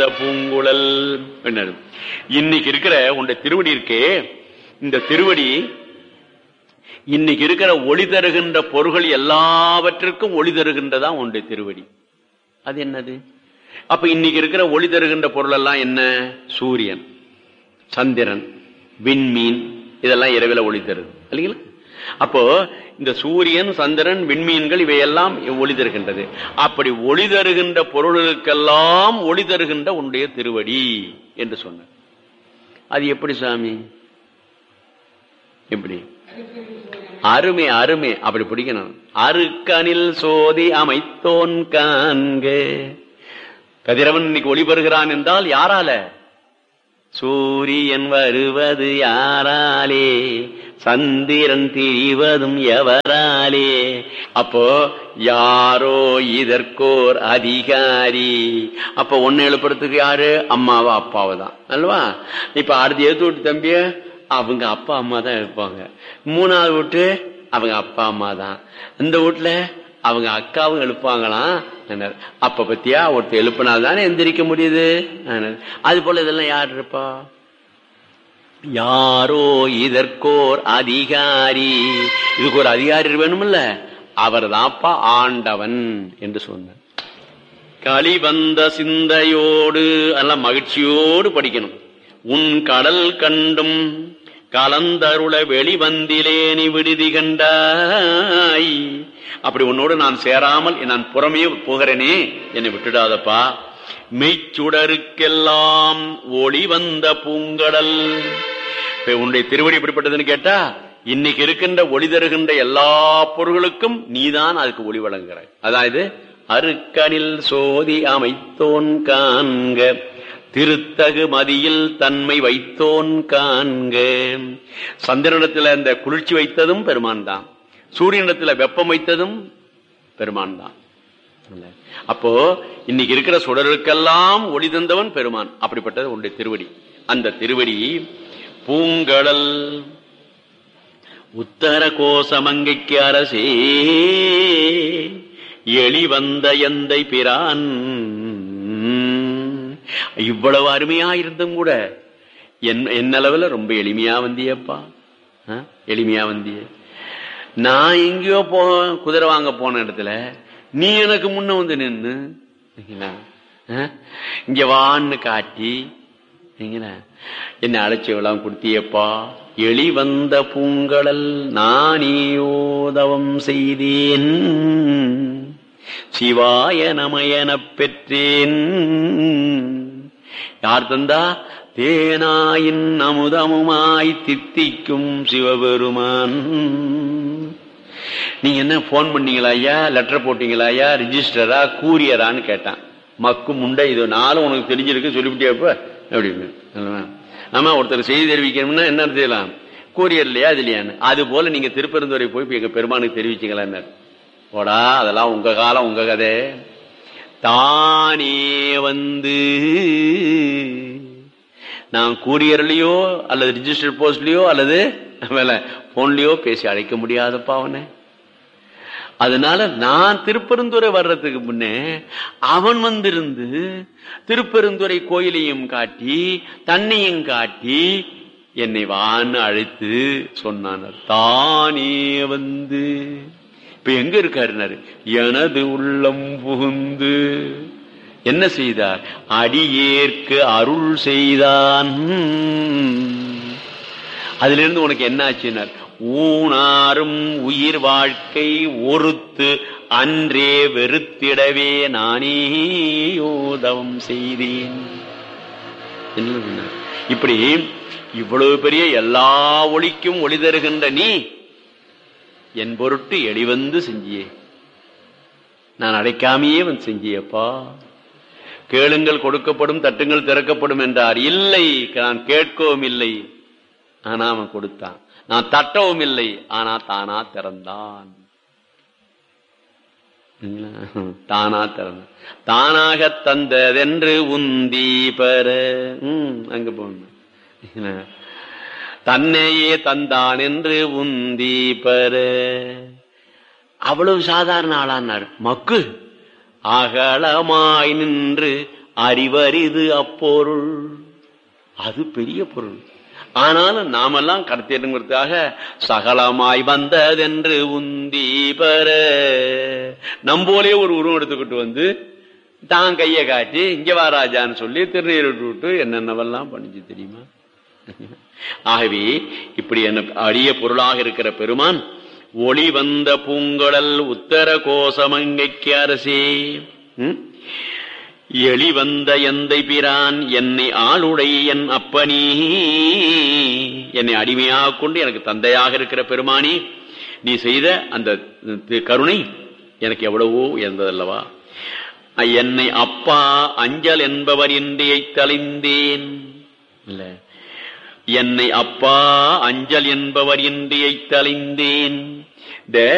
பூங்குழல் என்னது இன்னைக்கு இருக்கிற உன்னுடைய திருவடி இருக்கே இந்த திருவடி இன்னைக்கு இருக்கிற ஒளி தருகின்ற பொருள்கள் எல்லாவற்றிற்கும் ஒளி தருகின்றதா உன்னுடைய திருவடி அது என்னது அப்ப இன்னைக்கு இருக்கிற ஒளி தருகின்ற பொருள் எல்லாம் என்ன சூரியன் சந்திரன் விண்மீன் இதெல்லாம் இரவில ஒளி தருது இல்லைங்களா அப்போ இந்த சூரியன் சந்திரன் விண்மீன்கள் இவையெல்லாம் ஒளி தருகின்றது அப்படி ஒளி தருகின்ற பொருளுக்கெல்லாம் ஒளி தருகின்ற உன்னுடைய திருவடி என்று சொன்ன அது எப்படி சாமி எப்படி அருமை அருமை அப்படி பிடிக்கணும் அருக்கனில் சோதி அமைத்தோன் காண்க கதிரவன் இன்னைக்கு ஒளி பெறுகிறான் என்றால் யாரால சூரியன் வருவது யாராலே சந்திரன் திரிவதும் எவராலே அப்போ யாரோ இதற்கோர் அதிகாரி அப்ப ஒன்னு எழுப்புறதுக்கு யாரு அம்மாவா அப்பாவை தான் அல்லவா இப்ப அடுத்து எடுத்து விட்டு தம்பிய அவங்க அப்பா அம்மா தான் இருப்பாங்க மூணாவது வீட்டு அவங்க அப்பா அம்மா தான் இந்த வீட்டுல அவங்க அக்காவும் எழுப்பாங்களாம் அப்ப பத்தியா ஒருத்தர் எழுப்பினால் தானே எந்திரிக்க முடியுது அது போல இதெல்லாம் யார் இருப்பா யாரோ இதற்கோர் அதிகாரி இதுக்கு ஒரு அதிகாரி வேணும்ல அவர் தான்ப்பா ஆண்டவன் என்று சொன்னார் களி வந்த சிந்தையோடு எல்லாம் மகிழ்ச்சியோடு படிக்கணும் உன் கடல் கண்டும் கலந்தருள வெளிவந்திலேனி விடுதி கண்டாய் அப்படி உன்னோடு நான் சேராமல் நான் புறமே போகிறேனே என்னை விட்டுடாதப்பா மெய்ச்சுடருக்கெல்லாம் ஒளி வந்த பூங்கடல் உன்னுடைய திருவடி எப்படிப்பட்டதுன்னு கேட்டா இன்னைக்கு இருக்கின்ற ஒளி தருகின்ற எல்லா பொருள்களுக்கும் நீதான் அதுக்கு ஒளி வழங்குகிறாய் அதாவது அருக்கனில் சோதி அமைத்தோன் காண்க திருத்தகு மதியில் தன்மை வைத்தோன் காண்க சந்திரனிடத்துல இந்த குளிர்ச்சி வைத்ததும் பெருமான் தான் சூரியனிடத்துல வெப்பம் வைத்ததும் பெருமான் தான் அப்போ இன்னைக்கு இருக்கிற சுடருக்கெல்லாம் ஒளி தந்தவன் பெருமான் அப்படிப்பட்டது உன்னுடைய திருவடி அந்த திருவடி பூங்கடல் உத்தர கோசமங்கைக்கு அரசே எளி வந்த எந்தை பிரான் இவ்வளவு அருமையா இருந்தும் கூட என் என்னளவுல ரொம்ப எளிமையா வந்தியப்பா எளிமையா வந்திய நான் எங்கேயோ போ குதிரை வாங்க போன இடத்துல நீ எனக்கு முன்ன வந்து நின்று இங்க வான்னு காட்டி என்ன அழைச்சவெல்லாம் கொடுத்தியப்பா எளி வந்த பூங்கடல் நானேயோதவம் செய்தேன் சிவாய நமயனப் பெற்றேன் யார் தந்தா தேனாயின் அமுதமுமாய் தித்திக்கும் சிவபெருமான் நீங்க என்ன போன் பண்ணீங்களா ஐயா லெட்டர் போட்டீங்களா ஐயா ரிஜிஸ்டரா கூரியரான்னு கேட்டான் மக்கு முண்டை இது நாளும் உனக்கு தெரிஞ்சிருக்கு சொல்லிவிட்டியாப்ப அப்படின்னு ஆமா ஒருத்தர் செய்தி தெரிவிக்கணும்னா என்ன செய்யலாம் கூரியர் இல்லையா அது இல்லையான்னு அது போல நீங்க திருப்பெருந்துறை போய் எங்க பெருமானுக்கு தெரிவிச்சீங்களா போடா அதெல்லாம் உங்க காலம் உங்க கதை தானே வந்து நான் கூரியர்லயோ அல்லது ரிஜிஸ்டர் போஸ்ட்லயோ அல்லது போன்லயோ பேசி அழைக்க முடியாதப்பா அவனை அதனால நான் திருப்பெருந்துறை வர்றதுக்கு முன்னே அவன் வந்திருந்து திருப்பெருந்துறை கோயிலையும் காட்டி தன்னையும் காட்டி என்னை வான்னு அழைத்து சொன்னான் தானே வந்து இப்ப எங்க இருக்காருனாரு எனது உள்ளம் புகுந்து என்ன செய்தார் அடியேற்கு அருள் செய்தான் அதுல இருந்து உனக்கு என்ன ஆச்சுனார் ஊனாரும் உயிர் வாழ்க்கை ஒருத்து அன்றே வெறுத்திடவே நானே யோதவம் செய்தேன் என்ன இப்படி இவ்வளவு பெரிய எல்லா ஒளிக்கும் ஒளி தருகின்ற நீ என் பொருட்டு எளிவந்து செஞ்சியே நான் அடைக்காமையே வந்து செஞ்சியப்பா கேளுங்கள் கொடுக்கப்படும் தட்டுங்கள் திறக்கப்படும் என்றார் இல்லை நான் கேட்கவும் இல்லை ஆனா அவன் கொடுத்தான் நான் தட்டவும் இல்லை ஆனா தானா திறந்தான் தானா திறந்த தானாக தந்ததென்று உந்தி பெற உம் அங்க போன தன்னையே தந்தான் என்று உந்தி பெற அவ்வளவு சாதாரண ஆளானார் மக்கு அகலமாய் நின்று அறிவரிது அப்பொருள் அது பெரிய பொருள் ஆனாலும் நாமெல்லாம் கடத்திடுங்கிறதுக்காக சகலமாய் வந்ததென்று உந்தி பெற நம்போலே ஒரு உருவம் எடுத்துக்கிட்டு வந்து தான் கையை காட்டி இங்க வா ராஜான்னு சொல்லி திருநீர் விட்டு என்னென்னவெல்லாம் பண்ணிச்சு தெரியுமா ஆகவே இப்படி என்ன அரிய பொருளாக இருக்கிற பெருமான் ஒளி வந்த பூங்கடல் உத்தர கோசமங்கைக்கு அரசே ம்? எளி வந்த எந்தை பிரான் என்னை ஆளுடை என் அப்பனி என்னை அடிமையாக கொண்டு எனக்கு தந்தையாக இருக்கிற பெருமானி நீ செய்த அந்த தி- கருணை எனக்கு எவ்வளவோ உயர்ந்ததல்லவா என்னை அப்பா அஞ்சல் என்பவர் இன்றியை தளிந்தேன் இல்ல என்னை அப்பா அஞ்சல் என்பவர் இன்றியை தளிந்தேன் இந்த